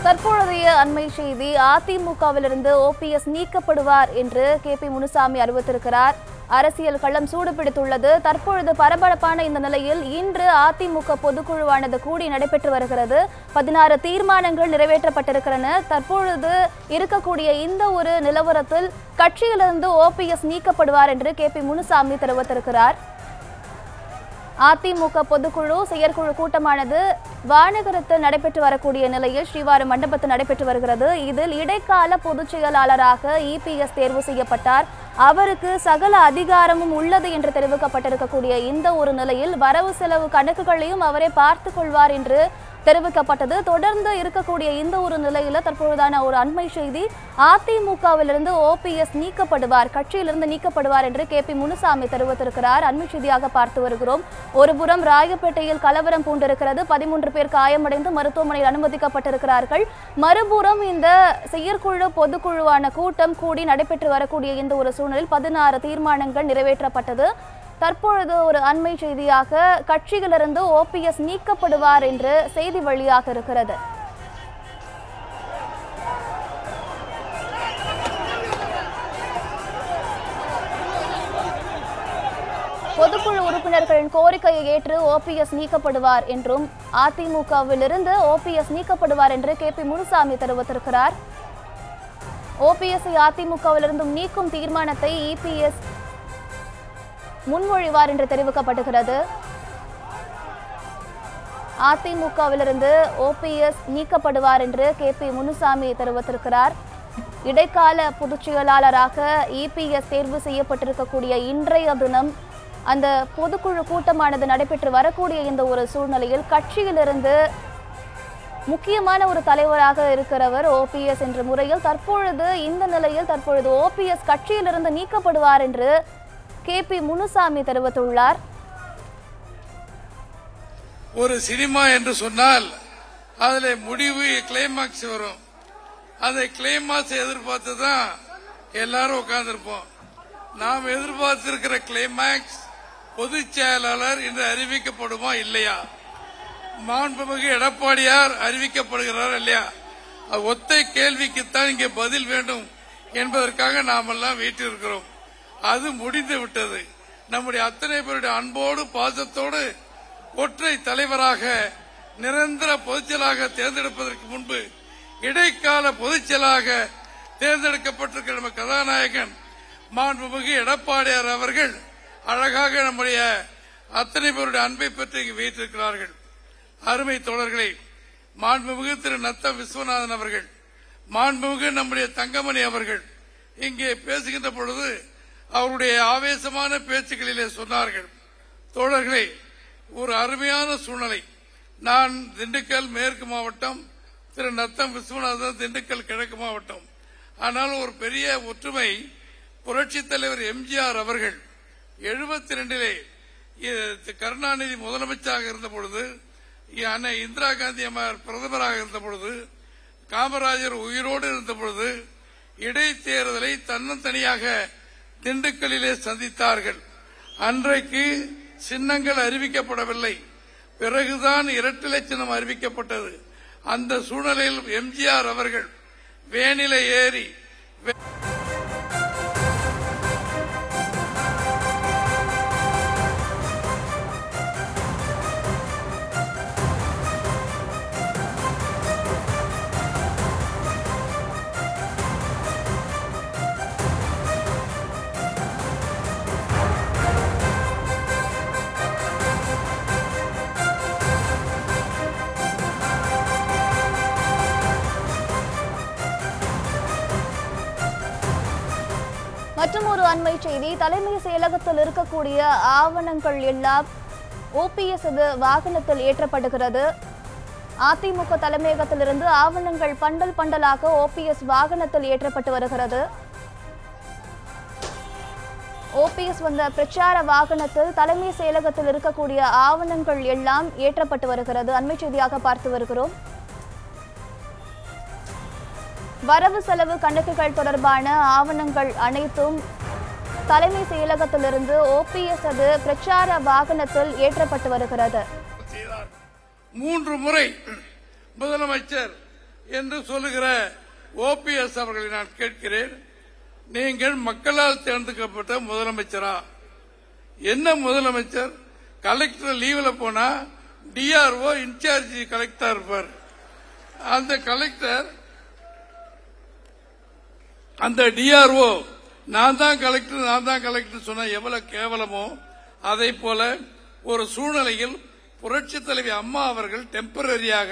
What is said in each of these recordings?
தற்பொழுதைய அண்மை செய்தி அதிமுகவிலிருந்து ஓபிஎஸ் நீக்கப்படுவார் என்று கே பி முனுசாமி அறிவித்திருக்கிறார் அரசியல் களம் சூடுபிடித்துள்ளது தற்பொழுது பரபரப்பான இந்த நிலையில் இன்று அதிமுக பொதுக்குழுவானது கூடி நடைபெற்று வருகிறது பதினாறு தீர்மானங்கள் நிறைவேற்றப்பட்டிருக்கிறன தற்பொழுது இருக்கக்கூடிய இந்த ஒரு நிலவரத்தில் கட்சியிலிருந்து ஓபிஎஸ் நீக்கப்படுவார் என்று கே பி முனுசாமி தெரிவித்திருக்கிறார் அதிமுக பொதுக்குழு செயற்குழு கூட்டமானது வானகரத்தில் நடைபெற்று வரக்கூடிய நிலையில் ஸ்ரீவாரம் மண்டபத்தில் நடைபெற்று வருகிறது இதில் இடைக்கால பொதுச் செயலாளராக இபிஎஸ் தேர்வு செய்யப்பட்டார் அவருக்கு சகல அதிகாரமும் உள்ளது என்று தெரிவிக்கப்பட்டிருக்கக்கூடிய இந்த ஒரு நிலையில் வரவு செலவு கணக்குகளையும் அவரே பார்த்துக் கொள்வார் என்று தெரிவிக்கப்பட்டது தொடர்ந்து இருக்கக்கூடிய இந்த ஒரு நிலையில தற்பொழுதான ஒரு அண்மை செய்தி அதிமுகவிலிருந்து ஓபிஎஸ் நீக்கப்படுவார் கட்சியிலிருந்து நீக்கப்படுவார் என்று கே பி முனுசாமி தெரிவித்திருக்கிறார் அண்மை செய்தியாக பார்த்து வருகிறோம் ஒருபுறம் ராயப்பேட்டையில் கலவரம் பூண்டிருக்கிறது பதிமூன்று பேர் காயமடைந்து மருத்துவமனையில் அனுமதிக்கப்பட்டிருக்கிறார்கள் மறுபுறம் இந்த செயற்குழு பொதுக்குழுவான கூட்டம் கூடி நடைபெற்று வரக்கூடிய இந்த ஒரு சூழலில் பதினாறு தீர்மானங்கள் நிறைவேற்றப்பட்டது தற்பொழுது ஒரு அண்மை செய்தியாக கட்சியிலிருந்து ஓபிஎஸ் நீக்கப்படுவார் என்று செய்தி வெளியாக இருக்கிறது பொதுக்குழு உறுப்பினர்களின் கோரிக்கையை ஏற்று ஓபிஎஸ் நீக்கப்படுவார் என்றும் அதிமுகவிலிருந்து ஓபிஎஸ் நீக்கப்படுவார் என்று கே பி முனுசாமி தெரிவித்திருக்கிறார் ஓபிஎஸ்ஐ அதிமுகவிலிருந்தும் நீக்கும் தீர்மானத்தை இபிஎஸ் முன்மொழிவார் என்று தெரிவிக்கப்படுகிறது அதிமுகவிலிருந்து ஓபிஎஸ் நீக்கப்படுவார் என்று கே பி முனுசாமி தெரிவித்திருக்கிறார் இடைக்கால பொதுச் செயலாளராக இபிஎஸ் தேர்வு செய்யப்பட்டிருக்கக்கூடிய இன்றைய தினம் அந்த பொதுக்குழு கூட்டமானது நடைபெற்று வரக்கூடிய இந்த ஒரு சூழ்நிலையில் கட்சியிலிருந்து முக்கியமான ஒரு தலைவராக இருக்கிறவர் ஓபிஎஸ் என்ற முறையில் தற்பொழுது இந்த நிலையில் தற்பொழுது ஓபிஎஸ் கட்சியிலிருந்து நீக்கப்படுவார் என்று கே பி முனுசாமி தெரிவித்துள்ளார் ஒரு சினிமா என்று சொன்னால் அதுல முடிவு கிளைமாக்ஸ் வரும் அந்த கிளைமாக்ஸ் எதிர்பார்த்து தான் எல்லாரும் உட்கார்ந்திருப்போம் நாம் எதிர்பார்த்திருக்கிற கிளைமாக்ஸ் பொதுச் செயலாளர் இன்று அறிவிக்கப்படுமா இல்லையா மாண்புமிகு எடப்பாடியார் அறிவிக்கப்படுகிறார் இல்லையா அது ஒத்தை கேள்விக்குத்தான் இங்கே பதில் வேண்டும் என்பதற்காக நாமெல்லாம் வீட்டிருக்கிறோம் அது முடிந்து விட்டது நம்முடைய அத்தனை பேருடைய அன்போடு பாசத்தோடு ஒற்றை தலைவராக நிரந்தர பொதுச்செயலாக தேர்ந்தெடுப்பதற்கு முன்பு இடைக்கால பொதுச்செயலாக தேர்ந்தெடுக்கப்பட்டிருக்கிற நம்ம கதாநாயகன் மாண்புமிகு எடப்பாடியார் அவர்கள் அழகாக நம்முடைய அத்தனை பேருடைய அன்பை பெற்று இங்கு வைத்திருக்கிறார்கள் அருமை தோழர்களே மாண்புமிகு திரு நத்த விஸ்வநாதன் அவர்கள் மாண்புமிகு நம்முடைய தங்கமணி அவர்கள் இங்கே பேசுகின்ற பொழுது அவருடைய ஆவேசமான பேச்சுக்களிலே சொன்னார்கள் தோழர்களே ஒரு அருமையான சூழ்நிலை நான் திண்டுக்கல் மேற்கு மாவட்டம் திரு நத்தம் விஸ்வநாதன் திண்டுக்கல் கிழக்கு மாவட்டம் ஆனால் ஒரு பெரிய ஒற்றுமை புரட்சி தலைவர் எம்ஜிஆர் அவர்கள் எழுபத்தி ரெண்டிலே கருணாநிதி முதலமைச்சராக இருந்த பொழுது அன்னை இந்திரா காந்தி அம்மார் பிரதமராக இருந்த பொழுது காமராஜர் உயிரோடு இருந்த பொழுது இடைத்தேர்தலை தன்னந்தனியாக திண்டுக்கல்லிலே சந்தித்தார்கள் அன்றைக்கு சின்னங்கள் அறிவிக்கப்படவில்லை பிறகுதான் இரட்டை சின்னம் அறிவிக்கப்பட்டது அந்த சூழ்நிலையில் எம்ஜிஆர் அவர்கள் வேனில ஏறி வே- மற்றும் ஒரு அண்மை செய்தி தலைமை செயலகத்தில் இருக்கக்கூடிய ஆவணங்கள் எல்லாம் ஓபிஎஸ் வாகனத்தில் ஏற்றப்படுகிறது அதிமுக தலைமையகத்திலிருந்து ஆவணங்கள் பண்டல் பண்டலாக ஓபிஎஸ் வாகனத்தில் ஏற்றப்பட்டு வருகிறது ஓபிஎஸ் வந்த பிரச்சார வாகனத்தில் தலைமை செயலகத்தில் இருக்கக்கூடிய ஆவணங்கள் எல்லாம் ஏற்றப்பட்டு வருகிறது அண்மை செய்தியாக பார்த்து வருகிறோம் வரவு செலவு கணக்குகள் தொடர்பான ஆவணங்கள் அனைத்தும் தலைமை செயலகத்திலிருந்து ஓபிஎஸ் அது பிரச்சார வாகனத்தில் ஏற்றப்பட்டு வருகிறது செய்தார் மூன்று முறை முதலமைச்சர் என்று சொல்லுகிற ஓபிஎஸ் அவர்களை நான் கேட்கிறேன் நீங்கள் மக்களால் தேர்ந்தெடுக்கப்பட்ட முதலமைச்சரா என்ன முதலமைச்சர் கலெக்டர் லீவ்ல போனா டிஆர்ஓ இன்சார்ஜ் கலெக்டர் இருப்பார் அந்த கலெக்டர் அந்த டிஆர்ஓ நான் தான் கலெக்டர் நான் தான் கலெக்டர் சொன்னா எவ்வளவு கேவலமோ அதை போல ஒரு சூழ்நிலையில் புரட்சி தலைவி அம்மா அவர்கள் டெம்பரரியாக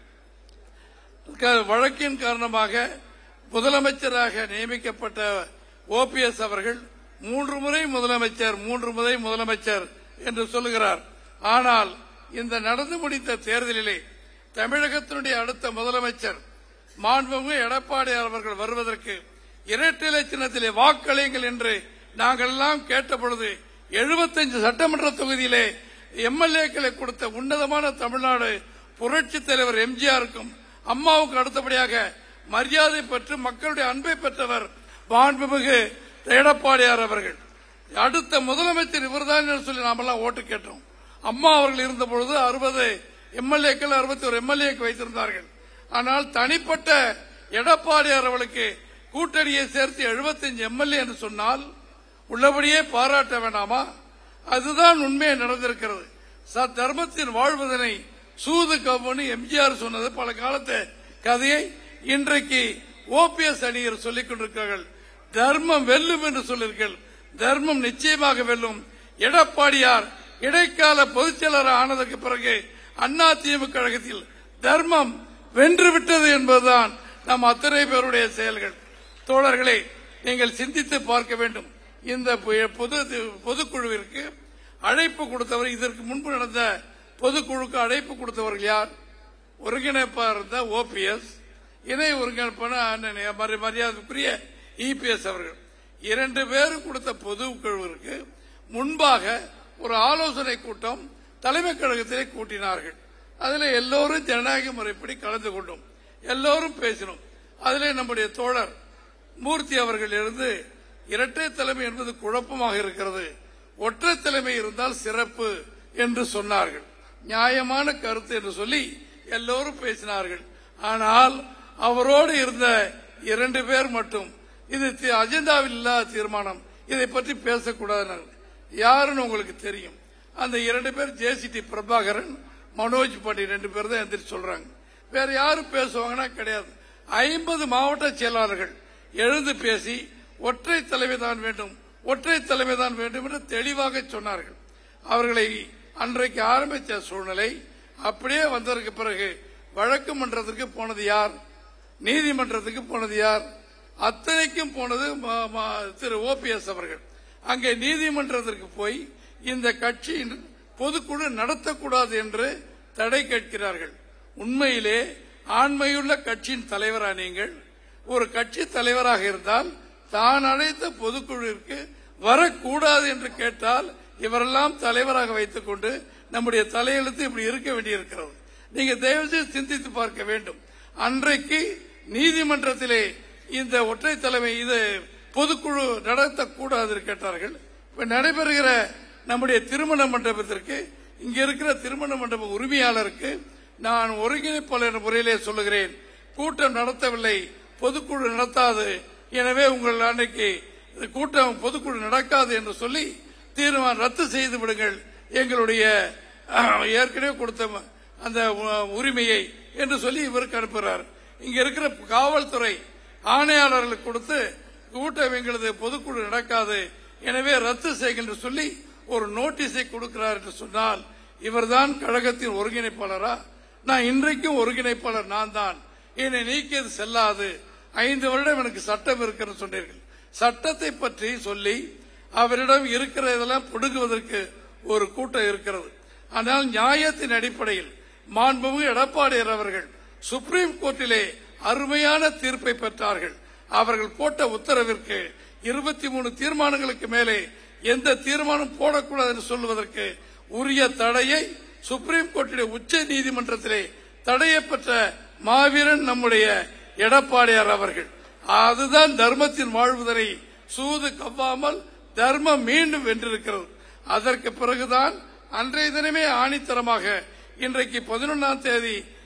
க- வழக்கின் காரணமாக முதலமைச்சராக நியமிக்கப்பட்ட ஓபிஎஸ் அவர்கள் மூன்று முறை முதலமைச்சர் மூன்று முறை முதலமைச்சர் என்று சொல்லுகிறார் ஆனால் இந்த நடந்து முடிந்த தேர்தலிலே தமிழகத்தினுடைய அடுத்த முதலமைச்சர் மாண்புமிகு எடப்பாடி அவர்கள் வருவதற்கு இரட்டை சின்னத்திலே வாக்களியுங்கள் என்று நாங்கள் எல்லாம் கேட்ட பொழுது எழுபத்தஞ்சு சட்டமன்ற தொகுதியிலே எம்எல்ஏக்களை கொடுத்த உன்னதமான தமிழ்நாடு புரட்சி தலைவர் எம்ஜிஆருக்கும் அம்மாவுக்கு அடுத்தபடியாக மரியாதை பெற்று மக்களுடைய அன்பை பெற்றவர் மாண்புமிகு எடப்பாடியார் அவர்கள் அடுத்த முதலமைச்சர் இவர்தான் என்று சொல்லி நாமெல்லாம் ஓட்டு கேட்டோம் அம்மா அவர்கள் இருந்த பொழுது அறுபது எம்எல்ஏக்கள் அறுபத்தி ஒரு எம்எல்ஏக்கு வைத்திருந்தார்கள் ஆனால் தனிப்பட்ட எடப்பாடியார் அவர்களுக்கு கூட்டணியை சேர்த்து 75 எம்எல்ஏ என்று சொன்னால் உள்ளபடியே பாராட்ட வேண்டாமா அதுதான் உண்மையை நடந்திருக்கிறது ச தர்மத்தின் வாழ்வதனை சூது கவ்வுன்னு எம்ஜிஆர் சொன்னது பல காலத்து கதையை இன்றைக்கு ஓபிஎஸ் அணியர் சொல்லிக் கொண்டிருக்கிறார்கள் தர்மம் வெல்லும் என்று சொல்லியிருக்கள் தர்மம் நிச்சயமாக வெல்லும் எடப்பாடியார் இடைக்கால பொதுச் செயலர் ஆனதற்கு பிறகு அண்ணா திமுக கழகத்தில் தர்மம் வென்று விட்டது என்பதுதான் நம் அத்தனை பேருடைய செயல்கள் தோழர்களே நீங்கள் சிந்தித்து பார்க்க வேண்டும் இந்த பு- பொது பொதுக்குழுவிற்கு அழைப்பு கொடுத்தவர் இதற்கு முன்பு நடந்த பொதுக்குழுக்கு அழைப்பு கொடுத்தவர்கள் யார் ஒருங்கிணைப்பாளர் இருந்த ஓபிஎஸ் இணை ஒருங்கிணைப்பான அண்ணன் மரி- மரியாதைக்குரிய இபிஎஸ் அவர்கள் இரண்டு பேரும் கொடுத்த பொதுக்குழுவிற்கு முன்பாக ஒரு ஆலோசனை கூட்டம் தலைமை கழகத்திலே கூட்டினார்கள் அதில் எல்லோரும் ஜனநாயக முறைப்படி கலந்து கொண்டோம் எல்லோரும் பேசினோம் அதிலே நம்முடைய தோழர் மூர்த்தி அவர்கள் இருந்து இரட்டை தலைமை என்பது குழப்பமாக இருக்கிறது ஒற்றை தலைமை இருந்தால் சிறப்பு என்று சொன்னார்கள் நியாயமான கருத்து என்று சொல்லி எல்லோரும் பேசினார்கள் ஆனால் அவரோடு இருந்த இரண்டு பேர் மட்டும் இது தி- அஜெண்டாவில் இல்லாத தீர்மானம் இதை பற்றி பேசக்கூடாது யாருன்னு உங்களுக்கு தெரியும் அந்த இரண்டு பேர் ஜேசிடி பிரபாகரன் மனோஜ் பாண்டி ரெண்டு பேர் தான் எந்திரிச்சு சொல்றாங்க வேற யாரும் பேசுவாங்கன்னா கிடையாது ஐம்பது மாவட்ட செயலாளர்கள் எழுந்து பேசி ஒற்றை தலைமை தான் வேண்டும் ஒற்றை தலைமை தான் வேண்டும் என்று தெளிவாக சொன்னார்கள் அவர்களை அன்றைக்கு ஆரம்பித்த சூழ்நிலை அப்படியே வந்ததற்கு பிறகு வழக்கு மன்றத்திற்கு போனது யார் நீதிமன்றத்துக்கு போனது யார் அத்தனைக்கும் போனது ம- ம- திரு ஓபிஎஸ் அவர்கள் அங்கே நீதிமன்றத்திற்கு போய் இந்த கட்சியின் பொதுக்குழு நடத்தக்கூடாது என்று தடை கேட்கிறார்கள் உண்மையிலே ஆண்மையுள்ள கட்சியின் தலைவரா நீங்கள் ஒரு கட்சி தலைவராக இருந்தால் தான் அழைத்த பொதுக்குழுவிற்கு வரக்கூடாது என்று கேட்டால் இவரெல்லாம் தலைவராக வைத்துக் கொண்டு நம்முடைய தலையெழுத்து இப்படி இருக்க வேண்டியிருக்கிறது நீங்க தயவு செய்து சிந்தித்து பார்க்க வேண்டும் அன்றைக்கு நீதிமன்றத்திலே இந்த ஒற்றை தலைமை இது பொதுக்குழு நடத்தக்கூடாது என்று கேட்டார்கள் இப்ப நடைபெறுகிற நம்முடைய திருமண மண்டபத்திற்கு இங்க இருக்கிற திருமண மண்டப உரிமையாளருக்கு நான் ஒருங்கிணைப்பாளர் என்ற முறையிலே சொல்லுகிறேன் கூட்டம் நடத்தவில்லை பொதுக்குழு நடத்தாது எனவே உங்கள் அன்னைக்கு இந்த கூட்டம் பொதுக்குழு நடக்காது என்று சொல்லி தீர்மானம் ரத்து செய்து விடுங்கள் எங்களுடைய அஹ், ஏற்கனவே கொடுத்த அந்த உ- உரிமையை என்று சொல்லி இவருக்கு அனுப்புகிறார் இங்க இருக்கிற காவல்துறை ஆணையாளர்களுக்கு கொடுத்து கூட்டம் எங்களது பொதுக்குழு நடக்காது எனவே ரத்து செய்கின்ற சொல்லி ஒரு நோட்டீஸை கொடுக்கிறார் என்று சொன்னால் இவர்தான் கழகத்தின் ஒருங்கிணைப்பாளரா நான் இன்றைக்கும் ஒருங்கிணைப்பாளர் நான் தான் என்னை நீக்கியது செல்லாது ஐந்து வருடம் எனக்கு சட்டம் இருக்கிறது சொன்னீர்கள் சட்டத்தை பற்றி சொல்லி அவரிடம் இருக்கிற இதெல்லாம் பிடுங்குவதற்கு ஒரு கூட்டம் இருக்கிறது ஆனால் நியாயத்தின் அடிப்படையில் மாண்புமிகு எடப்பாடியார் அவர்கள் சுப்ரீம் கோர்ட்டிலே அருமையான தீர்ப்பை பெற்றார்கள் அவர்கள் போட்ட உத்தரவிற்கு இருபத்தி மூணு தீர்மானங்களுக்கு மேலே எந்த தீர்மானம் போடக்கூடாது என்று சொல்லுவதற்கு உரிய தடையை சுப்ரீம் கோர்ட்டுடைய உச்ச நீதிமன்றத்திலே தடையை பெற்ற மாவீரன் நம்முடைய எடப்பாடியார் அவர்கள் அதுதான் தர்மத்தின் வாழ்வுதனை சூது கவ்வாமல் தர்மம் மீண்டும் வென்றிருக்கிறது அதற்கு பிறகுதான் அன்றைய தினமே ஆணித்தரமாக இன்றைக்கு பதினொன்றாம் தேதி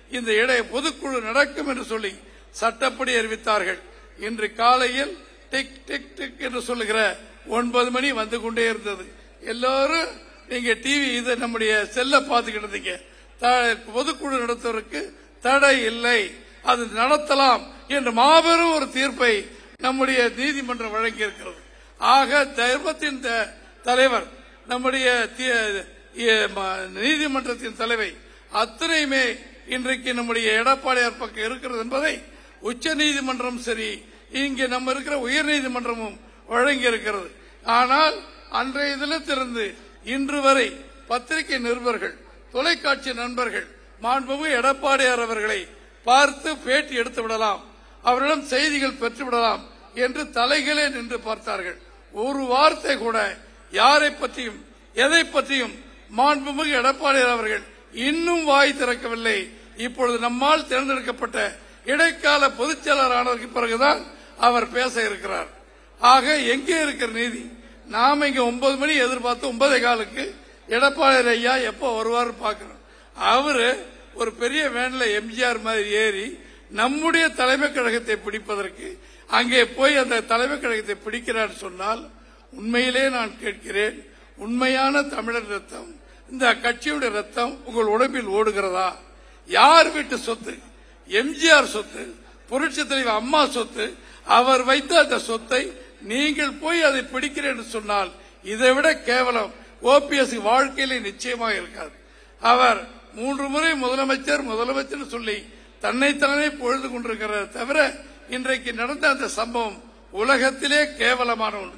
இந்த இடைய பொதுக்குழு நடக்கும் என்று சொல்லி சட்டப்படி அறிவித்தார்கள் இன்று காலையில் டிக் டிக் டிக் என்று சொல்லுகிற ஒன்பது மணி வந்து கொண்டே இருந்தது எல்லாரும் நீங்க டிவி இதை நம்முடைய செல்ல பார்த்துக்கிட்டு இருந்தீங்க த- பொதுக்குழு நடத்துவதற்கு தடை இல்லை அது நடத்தலாம் என்ற மாபெரும் ஒரு தீர்ப்பை நம்முடைய நீதிமன்றம் வழங்கி இருக்கிறது ஆக தர்மத்தின் த- தலைவர் நம்முடைய தி- இ- ம- நீதிமன்றத்தின் தலைவை அத்தனையுமே இன்றைக்கு நம்முடைய எடப்பாடியார் பக்கம் இருக்கிறது என்பதை உச்ச நீதிமன்றம் சரி இங்கே நம்ம இருக்கிற உயர் நீதிமன்றமும் வழங்கி இருக்கிறது ஆனால் அன்றைய தினத்திலிருந்து இன்று வரை பத்திரிகை நிருபர்கள் தொலைக்காட்சி நண்பர்கள் மாண்புமிகு எடப்பாடியார் அவர்களை பார்த்து பேட்டி எடுத்து விடலாம் அவரிடம் செய்திகள் பெற்று விடலாம் என்று தலைகளே நின்று பார்த்தார்கள் ஒரு வார்த்தை கூட யாரை பற்றியும் எதை பற்றியும் மாண்புமிகு எடப்பாடியார் அவர்கள் இன்னும் வாய் திறக்கவில்லை இப்பொழுது நம்மால் தேர்ந்தெடுக்கப்பட்ட இடைக்கால பொதுச் செயலாளர் ஆனதற்கு பிறகுதான் அவர் பேச இருக்கிறார் ஆக எங்கே இருக்கிற நீதி நாம இங்க ஒன்பது மணி எதிர்பார்த்து ஒன்பதே காலுக்கு எடப்பாடி ஐயா எப்போ வருவார் பார்க்கிறோம் அவரு ஒரு பெரிய வேன்ல எம்ஜிஆர் மாதிரி ஏறி நம்முடைய தலைமை கழகத்தை பிடிப்பதற்கு அங்கே போய் அந்த தலைமை கழகத்தை பிடிக்கிறார் சொன்னால் உண்மையிலே நான் கேட்கிறேன் உண்மையான தமிழர் ரத்தம் இந்த கட்சியுடைய ரத்தம் உங்கள் உடம்பில் ஓடுகிறதா யார் வீட்டு சொத்து எம்ஜிஆர் சொத்து புரட்சி தலைவர் அம்மா சொத்து அவர் வைத்த அந்த சொத்தை நீங்கள் போய் அதை பிடிக்கிறேன் என்று சொன்னால் இதை விட கேவலம் ஓபிஎஸ் வாழ்க்கையிலே நிச்சயமாக இருக்காது அவர் மூன்று முறை முதலமைச்சர் முதலமைச்சர் சொல்லி தன்னைத்தானே பொழுது கொண்டிருக்கிறார் தவிர இன்றைக்கு நடந்த அந்த சம்பவம் உலகத்திலே கேவலமான ஒன்று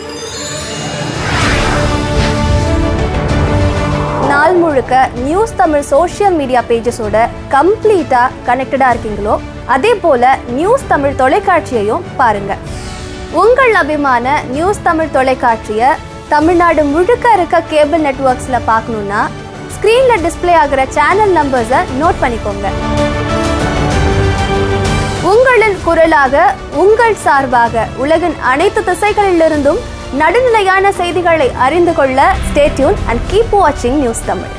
நாள் முழுக்க நியூஸ் தமிழ் சோஷியல் மீடியா பேஜஸோட கம்ப்ளீட்டா கனெக்டடா இருக்கீங்களோ அதே போல நியூஸ் தமிழ் தொலைக்காட்சியையும் பாருங்க உங்கள் அபிமான நியூஸ் தமிழ் தொலைக்காட்சியை தமிழ்நாடு முழுக்க இருக்க கேபிள் நெட்வொர்க்ஸ்ல பார்க்கணும்னா ஸ்கிரீன்ல டிஸ்ப்ளே ஆகிற சேனல் நம்பர்ஸை நோட் பண்ணிக்கோங்க உங்களின் குரலாக உங்கள் சார்பாக உலகின் அனைத்து திசைகளிலிருந்தும் நடுநிலையான செய்திகளை அறிந்து கொள்ள ஸ்டேட்யூன் அண்ட் கீப் வாட்சிங் நியூஸ் தமிழ்